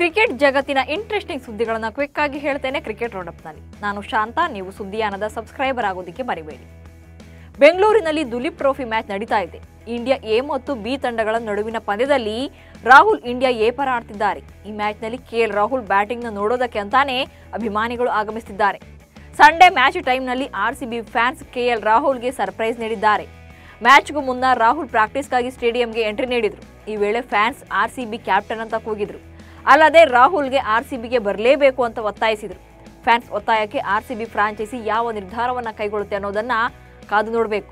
cricket ಜಗತ್ತಿನ interesting ಸುದ್ದಿಗಳನ್ನು quick ಆಗಿ ಹೇಳ್ತೇನೆ ಕ್ರಿಕೆಟ್ ರೌಂಡಪ್ನಲ್ಲಿ ನಾನು ಶಾಂತ ನೀವು ಸುದ್ದಿಯಾನದ ಸಬ್ಸ್ಕ್ರೈಬರ್ ಆಗೋದಕ್ಕೆ ಮರಿಬೇಡಿ ಬೆಂಗಳೂರಿನಲ್ಲಿ ದುಲೀಪ್ ಟ್ರೋಫಿ ಮ್ಯಾಚ್ ನಡೀತಾ ಇದೆ ಇಂಡಿಯಾ ಎ ಮತ್ತು ಬಿ ತಂಡಗಳ ನಡುವಿನ ಪಂದ್ಯದಲ್ಲಿ ರಾಹುಲ್ ಇಂಡಿಯಾ ಎ ಪರ ಆಡ್ತಿದ್ದಾರೆ ಈ ಮ್ಯಾಚ್ನಲ್ಲಿ ಕೆಎಲ್ ರಾಹುಲ್ ಬ್ಯಾಟಿಂಗ್ನ ನೋಡೋದಕ್ಕೆ ಅಂತಾನೆ ಅಭಿಮಾನಿಗಳು ಆಗಮಿಸುತ್ತಿದ್ದಾರೆ ಸಂಡೇ ಮ್ಯಾಚ್ ಟೈಮ್ನಲ್ಲಿ ಆರ್ಸಿಬಿ ಫ್ಯಾನ್ಸ್ ಕೆಎಲ್ ರಾಹುಲ್ಗೆ ಸರ್ಪ್ರೈಸ್ ನೀಡಿದ್ದಾರೆ ಮ್ಯಾಚ್ಗೂ ಮುನ್ನ ರಾಹುಲ್ ಪ್ರಾಕ್ಟೀಸ್ಗಾಗಿ ಸ್ಟೇಡಿಯಂಗೆ ಎಂಟ್ರಿ ನೀಡಿದ್ರು ಈ ವೇಳೆ ಫ್ಯಾನ್ಸ್ ಆರ್ಸಿಬಿ ಕ್ಯಾಪ್ಟನ್ ಅಂತ ಕೂಗಿದ್ರು ಅಲ್ಲದೆ ರಾಹುಲ್ಗೆ ಆರ್ಸಿಬಿಗೆ ಬರಲೇಬೇಕು ಅಂತ ಒತ್ತಾಯಿಸಿದ್ರು ಫ್ಯಾನ್ಸ್ ಒತ್ತಾಯಕ್ಕೆ ಆರ್ಸಿಬಿ ಫ್ರಾಂಚೈಸಿ ಯಾವ ನಿರ್ಧಾರವನ್ನ ಕೈಗೊಳ್ಳುತ್ತೆ ಅನ್ನೋದನ್ನ ಕಾದು ನೋಡಬೇಕು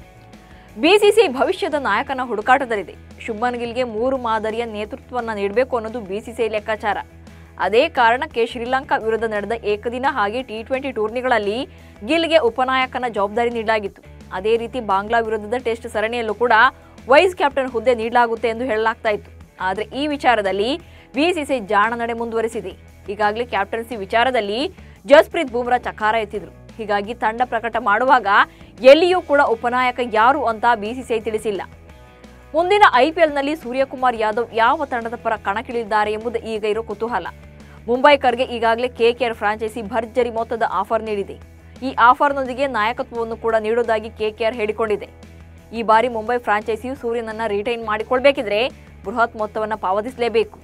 ಬಿಸಿಸಿ ಭವಿಷ್ಯದ ನಾಯಕನ ಹುಡುಕಾಟದಲ್ಲಿದೆ ಶುಭ್ಮನ್ ಗಿಲ್ಗೆ ಮೂರು ಮಾದರಿಯ ನೇತೃತ್ವವನ್ನು ನೀಡಬೇಕು ಅನ್ನೋದು ಬಿಸಿಸಿಐ ಲೆಕ್ಕಾಚಾರ ಅದೇ ಕಾರಣಕ್ಕೆ ಶ್ರೀಲಂಕಾ ವಿರುದ್ಧ ನಡೆದ ಏಕದಿನ ಹಾಗೆ ಟಿ ಟ್ವೆಂಟಿ ಟೂರ್ನಿಗಳಲ್ಲಿ ಗಿಲ್ಗೆ ಉಪನಾಯಕನ ಜವಾಬ್ದಾರಿ ನೀಡಲಾಗಿತ್ತು ಅದೇ ರೀತಿ ಬಾಂಗ್ಲಾ ವಿರುದ್ಧದ ಟೆಸ್ಟ್ ಸರಣಿಯಲ್ಲೂ ಕೂಡ ವೈಸ್ ಕ್ಯಾಪ್ಟನ್ ಹುದ್ದೆ ನೀಡಲಾಗುತ್ತೆ ಎಂದು ಹೇಳಲಾಗ್ತಾ ಇತ್ತು ಆದರೆ ಈ ವಿಚಾರದಲ್ಲಿ ಬಿಸಿಸಿಐ ಜಾಣ ನಡೆ ಮುಂದುವರೆಸಿದೆ ಈಗಾಗಲೇ ಕ್ಯಾಪ್ಟನ್ಸಿ ವಿಚಾರದಲ್ಲಿ ಜಸ್ಪ್ರೀತ್ ಬೂಮ್ರಾ ಚಕಾರ ಎತ್ತಿದ್ರು ಹೀಗಾಗಿ ತಂಡ ಪ್ರಕಟ ಮಾಡುವಾಗ ಎಲ್ಲಿಯೂ ಕೂಡ ಉಪನಾಯಕ ಯಾರು ಅಂತ ಬಿಸಿಸಿಐ ತಿಳಿಸಿಲ್ಲ ಮುಂದಿನ ಐಪಿಎಲ್ನಲ್ಲಿ ಸೂರ್ಯಕುಮಾರ್ ಯಾದವ್ ಯಾವ ತಂಡದ ಪರ ಕಣಕ್ಕಿಳಿದಿದ್ದಾರೆ ಎಂಬುದು ಈಗ ಇರೋ ಕುತೂಹಲ ಮುಂಬೈಕರ್ಗೆ ಈಗಾಗಲೇ ಕೆಕೆಆರ್ ಫ್ರಾಂಚೈಸಿ ಭರ್ಜರಿ ಮೊತ್ತದ ಆಫರ್ ನೀಡಿದೆ ಈ ಆಫರ್ನೊಂದಿಗೆ ನಾಯಕತ್ವವನ್ನು ಕೂಡ ನೀಡುವುದಾಗಿ ಕೆಕೆಆರ್ ಹೇಳಿಕೊಂಡಿದೆ ಈ ಬಾರಿ ಮುಂಬೈ ಫ್ರಾಂಚೈಸಿಯು ಸೂರ್ಯನನ್ನ ರಿಟೈನ್ ಮಾಡಿಕೊಳ್ಬೇಕಿದ್ರೆ ಬೃಹತ್ ಮೊತ್ತವನ್ನು ಪಾವತಿಸಲೇಬೇಕು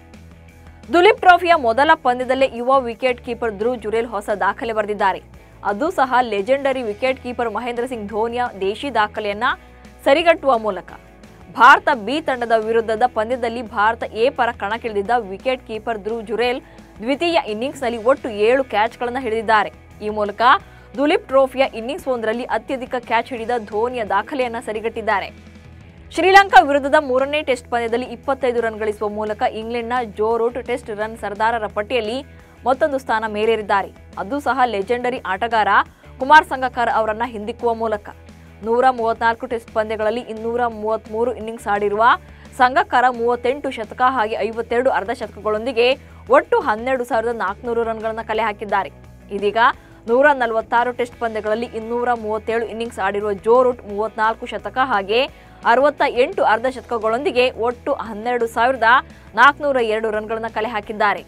ದುಲೀಪ್ ಟ್ರೋಫಿಯ ಮೊದಲ ಪಂದ್ಯದಲ್ಲೇ ಯುವ ವಿಕೆಟ್ ಕೀಪರ್ ಧ್ರುವ್ ಜುರೇಲ್ ಹೊಸ ದಾಖಲೆ ಬರೆದಿದ್ದಾರೆ ಅದು ಸಹ legendary wicket keeper Mahendra Singh ಧೋನಿಯ ದೇಶಿ ದಾಖಲೆಯನ್ನ ಸರಿಗಟ್ಟುವ ಮೂಲಕ ಭಾರತ ಬಿ ತಂಡದ ವಿರುದ್ಧದ ಪಂದ್ಯದಲ್ಲಿ ಭಾರತ ಎ ಪರ ಕಣಕ್ಕಿಳಿದಿದ್ದ ವಿಕೆಟ್ ಕೀಪರ್ ಧ್ರುವ್ ಜುರೇಲ್ ದ್ವಿತೀಯ ಇನ್ನಿಂಗ್ಸ್ನಲ್ಲಿ ಒಟ್ಟು ಏಳು ಕ್ಯಾಚ್ಗಳನ್ನು ಹಿಡಿದಿದ್ದಾರೆ ಈ ಮೂಲಕ ದುಲೀಪ್ ಟ್ರೋಫಿಯ ಇನ್ನಿಂಗ್ಸ್ ಒಂದರಲ್ಲಿ ಅತ್ಯಧಿಕ ಕ್ಯಾಚ್ ಹಿಡಿದ ಧೋನಿಯ ದಾಖಲೆಯನ್ನ ಸರಿಗಟ್ಟಿದ್ದಾರೆ ಶ್ರೀಲಂಕಾ ವಿರುದ್ಧದ ಮೂರನೇ ಟೆಸ್ಟ್ ಪಂದ್ಯದಲ್ಲಿ ಇಪ್ಪತ್ತೈದು ರನ್ ಗಳಿಸುವ ಮೂಲಕ ಇಂಗ್ಲೆಂಡ್ನ ಜೋ ರೂಟ್ ಟೆಸ್ಟ್ ರನ್ ಸರ್ದಾರರ ಪಟ್ಟಿಯಲ್ಲಿ ಮತ್ತೊಂದು ಸ್ಥಾನ ಮೇಲೇರಿದ್ದಾರೆ ಅದು ಸಹ ಲೆಜೆಂಡರಿ ಆಟಗಾರ ಕುಮಾರ್ ಸಂಗಕಾರ್ ಅವರನ್ನ ಹಿಂದಿಕ್ಕುವ ಮೂಲಕ ನೂರ ಮೂವತ್ನಾಲ್ಕು ಟೆಸ್ಟ್ ಪಂದ್ಯಗಳಲ್ಲಿ ಇನ್ನೂರ ಮೂವತ್ಮೂರು ಇನ್ನಿಂಗ್ಸ್ ಆಡಿರುವ ಸಂಗಕಾರ ಮೂವತ್ತೆಂಟು ಶತಕ ಹಾಗೆ ಐವತ್ತೆರಡು ಅರ್ಧ ಶತಕಗಳೊಂದಿಗೆ ಒಟ್ಟು ಹನ್ನೆರಡು ಸಾವಿರದ ನಾಲ್ಕುನೂರು ರನ್ಗಳನ್ನು ಕಲೆ ಹಾಕಿದ್ದಾರೆ ಇದೀಗ ನೂರ ನಲವತ್ತಾರು ಟೆಸ್ಟ್ ಪಂದ್ಯಗಳಲ್ಲಿ ಇನ್ನೂರ ಮೂವತ್ತೇಳು ಇನ್ನಿಂಗ್ಸ್ ಆಡಿರುವ ಜೋ ರೂಟ್ ಮೂವತ್ನಾಲ್ಕು ಶತಕ ಹಾಗೆ ಅರವತ್ತ ಎಂಟು ಅರ್ಧ ಶತಕಗಳೊಂದಿಗೆ ಒಟ್ಟು ಹನ್ನೆರಡು ಸಾವಿರದ ನಾಲ್ಕುನೂರ ಎರಡು ರನ್ಗಳನ್ನು ಕಲೆ ಹಾಕಿದ್ದಾರೆ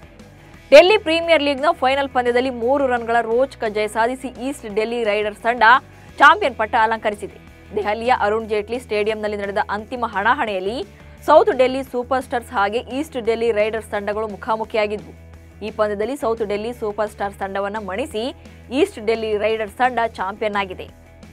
ಡೆಲ್ಲಿ ಪ್ರೀಮಿಯರ್ ಲೀಗ್ನ ಫೈನಲ್ ಪಂದ್ಯದಲ್ಲಿ ಮೂರು ರನ್ಗಳ ರೋಚಕ ಜಯ ಸಾಧಿಸಿ ಈಸ್ಟ್ ಡೆಲ್ಲಿ ರೈಡರ್ಸ್ ತಂಡ ಚಾಂಪಿಯನ್ ಪಟ್ಟ ಅಲಂಕರಿಸಿದೆ ದೆಹಲಿಯ ಅರುಣ್ ಜೇಟ್ಲಿ ಸ್ಟೇಡಿಯಂನಲ್ಲಿ ನಡೆದ ಅಂತಿಮ ಹಣಾಹಣಿಯಲ್ಲಿ ಸೌತ್ ಡೆಲ್ಲಿ ಸೂಪರ್ ಸ್ಟಾರ್ಸ್ ಹಾಗೆ ಈಸ್ಟ್ ಡೆಲ್ಲಿ ರೈಡರ್ಸ್ ತಂಡಗಳು ಮುಖಾಮುಖಿಯಾಗಿದ್ವು ಈ ಪಂದ್ಯದಲ್ಲಿ ಸೌತ್ ಡೆಲ್ಲಿ ಸೂಪರ್ ಸ್ಟಾರ್ಸ್ ತಂಡವನ್ನು ಮಣಿಸಿ ಈಸ್ಟ್ ಡೆಲ್ಲಿ ರೈಡರ್ಸ್ ತಂಡ ಚಾಂಪಿಯನ್ ಆಗಿದೆ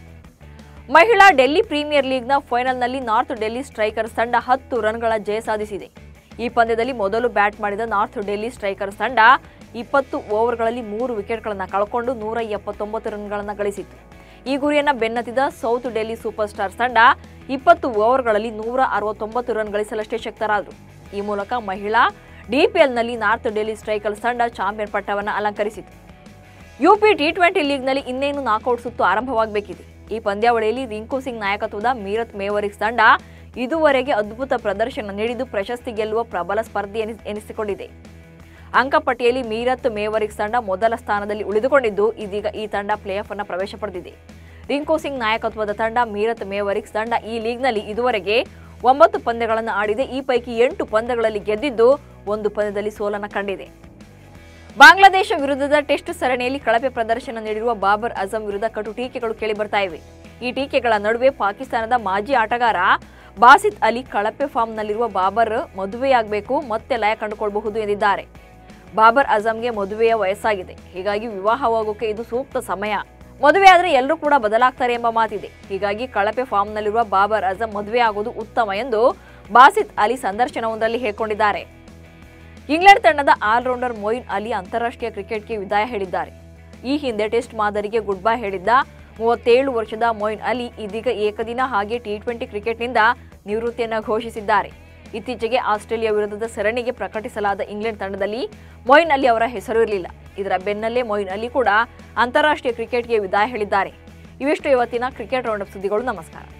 ಮಹಿಳಾ ಡೆಲ್ಲಿ ಪ್ರೀಮಿಯರ್ ಲೀಗ್ನ ಫೈನಲ್ನಲ್ಲಿ ನಾರ್ತ್ ಡೆಲ್ಲಿ ಸ್ಟ್ರೈಕರ್ಸ್ ತಂಡ ಹತ್ತು ರನ್ಗಳ ಜಯ ಸಾಧಿಸಿದೆ ಈ ಪಂದ್ಯದಲ್ಲಿ ಮೊದಲು ಬ್ಯಾಟ್ ಮಾಡಿದ ನಾರ್ತ್ ಡೆಲ್ಲಿ ಸ್ಟ್ರೈಕರ್ಸ್ ತಂಡ ಇಪ್ಪತ್ತು ಓವರ್ಗಳಲ್ಲಿ ಮೂರು ವಿಕೆಟ್ಗಳನ್ನು ಕಳ್ಕೊಂಡು ನೂರ ಎಪ್ಪತ್ತೊಂಬತ್ತು ರನ್ಗಳನ್ನು ಗಳಿಸಿತು ಈ ಗುರಿಯನ್ನು ಬೆನ್ನತ್ತಿದ ಸೌತ್ ಡೆಲ್ಲಿ ಸೂಪರ್ ಸ್ಟಾರ್ಸ್ ತಂಡ ಇಪ್ಪತ್ತು ಓವರ್ಗಳಲ್ಲಿ ನೂರ ಅರವತ್ತೊಂಬತ್ತು ರನ್ ಗಳಿಸಲಷ್ಟೇ ಶಕ್ತರಾದರು ಈ ಮೂಲಕ ಮಹಿಳಾ ಡಿಪಿಎಲ್ನಲ್ಲಿ ನಾರ್ತ್ ಡೆಲ್ಲಿ ಸ್ಟ್ರೈಕರ್ಸ್ ತಂಡ ಚಾಂಪಿಯನ್ ಪಟ್ಟವನ್ನು ಅಲಂಕರಿಸಿತು ಯುಪಿ ಟಿ ಟ್ವೆಂಟಿ ಲೀಗ್ನಲ್ಲಿ ಇನ್ನೇನು ನಾಕೌಟ್ ಸುತ್ತು ಆರಂಭವಾಗಬೇಕಿದೆ ಈ ಪಂದ್ಯಾವಳಿಯಲ್ಲಿ ರಿಂಕು ಸಿಂಗ್ ನಾಯಕತ್ವದ ಮೀರತ್ ಮೇವರಿಕ್ಸ್ ತಂಡ ಇದುವರೆಗೆ ಅದ್ಭುತ ಪ್ರದರ್ಶನ ನೀಡಿದ್ದು ಪ್ರಶಸ್ತಿ ಗೆಲ್ಲುವ ಪ್ರಬಲ ಸ್ಪರ್ಧೆ ಎನಿಸ್- ಎನಿಸಿಕೊಂಡಿದೆ ಅಂಕಪಟ್ಟಿಯಲ್ಲಿ ಮೀರತ್ ಮೇವರಿಕ್ಸ್ ತಂಡ ಮೊದಲ ಸ್ಥಾನದಲ್ಲಿ ಉಳಿದುಕೊಂಡಿದ್ದು ಇದೀಗ ಈ ತಂಡ ಪ್ಲೇ ಆಫ್ ಅನ್ನು ಪ್ರವೇಶ ಪಡೆದಿದೆ ರಿಂಕು ಸಿಂಗ್ ನಾಯಕತ್ವದ ತಂಡ ಮೀರತ್ ಮೇವರಿಕ್ಸ್ ತಂಡ ಈ ಲೀಗ್ನಲ್ಲಿ ಇದುವರೆಗೆ ಒಂಬತ್ತು ಪಂದ್ಯಗಳನ್ನು ಆಡಿದೆ ಈ ಪೈಕಿ ಎಂಟು ಪಂದ್ಯಗಳಲ್ಲಿ ಗೆದ್ದಿದ್ದು ಒಂದು ಪಂದ್ಯದಲ್ಲಿ ಸೋಲನ್ನು ಕಂಡಿದೆ ಬಾಂಗ್ಲಾದೇಶ ವಿರುದ್ಧದ ಟೆಸ್ಟ್ ಸರಣಿಯಲ್ಲಿ ಕಳಪೆ ಪ್ರದರ್ಶನ ನೀಡಿರುವ ಬಾಬರ್ ಅಜಂ ವಿರುದ್ಧ ಕಟು ಟೀಕೆಗಳು ಕೇಳಿಬರ್ತಾ ಇವೆ ಈ ಟೀಕೆಗಳ ನಡುವೆ ಪಾಕಿಸ್ತಾನದ ಮಾಜಿ ಆಟಗಾರ ಬಾಸಿತ್ ಅಲಿ ಕಳಪೆ ಫಾರ್ಮ್ನಲ್ಲಿರುವ ಬಾಬರ್ ಮದುವೆಯಾಗಬೇಕು ಮತ್ತೆ ಲಯ ಕಂಡುಕೊಳ್ಳಬಹುದು ಎಂದಿದ್ದಾರೆ ಬಾಬರ್ ಅಜಂಗೆ ಮದುವೆಯ ವಯಸ್ಸಾಗಿದೆ ಹೀಗಾಗಿ ವಿವಾಹವಾಗೋಕೆ ಇದು ಸೂಕ್ತ ಸಮಯ ಮದುವೆ ಆದರೆ ಎಲ್ಲರೂ ಕೂಡ ಬದಲಾಗ್ತಾರೆ ಎಂಬ ಮಾತಿದೆ ಹೀಗಾಗಿ ಕಳಪೆ ಫಾರ್ಮ್ನಲ್ಲಿರುವ ಬಾಬರ್ ಅಜಂ ಮದುವೆ ಆಗೋದು ಉತ್ತಮ ಎಂದು ಬಾಸಿತ್ ಅಲಿ ಸಂದರ್ಶನವೊಂದರಲ್ಲಿ ಹೇಳಿಕೊಂಡಿದ್ದಾರೆ ಇಂಗ್ಲೆಂಡ್ ತಂಡದ ಆಲ್ರೌಂಡರ್ ಮೊಯಿನ್ ಅಲಿ ಅಂತಾರಾಷ್ಟ್ರೀಯ ಕ್ರಿಕೆಟ್ಗೆ ವಿದಾಯ ಹೇಳಿದ್ದಾರೆ ಈ ಹಿಂದೆ ಟೆಸ್ಟ್ ಮಾದರಿಗೆ ಗುಡ್ ಬೈ ಹೇಳಿದ್ದ ಮೂವತ್ತೇಳು ವರ್ಷದ ಮೊಯಿನ್ ಅಲಿ ಇದೀಗ ಏಕದಿನ ಹಾಗೆ ಟಿ ಟ್ವೆಂಟಿ ಕ್ರಿಕೆಟ್ನಿಂದ ನಿವೃತ್ತಿಯನ್ನು ಘೋಷಿಸಿದ್ದಾರೆ ಇತ್ತೀಚೆಗೆ ಆಸ್ಟ್ರೇಲಿಯಾ ವಿರುದ್ಧದ ಸರಣಿಗೆ ಪ್ರಕಟಿಸಲಾದ ಇಂಗ್ಲೆಂಡ್ ತಂಡದಲ್ಲಿ ಮೊಯಿನ್ ಅಲಿ ಅವರ ಹೆಸರು ಇರಲಿಲ್ಲ ಇದರ ಬೆನ್ನಲ್ಲೇ ಮೊಯಿನ್ ಅಲಿ ಕೂಡ ಅಂತಾರಾಷ್ಟ್ರೀಯ ಕ್ರಿಕೆಟ್ಗೆ ವಿದಾಯ ಹೇಳಿದ್ದಾರೆ ಇವಿಷ್ಟು ಇವತ್ತಿನ ಕ್ರಿಕೆಟ್ ರೌಂಡಪ್ ಸುದ್ದಿಗಳು ನಮಸ್ಕಾರ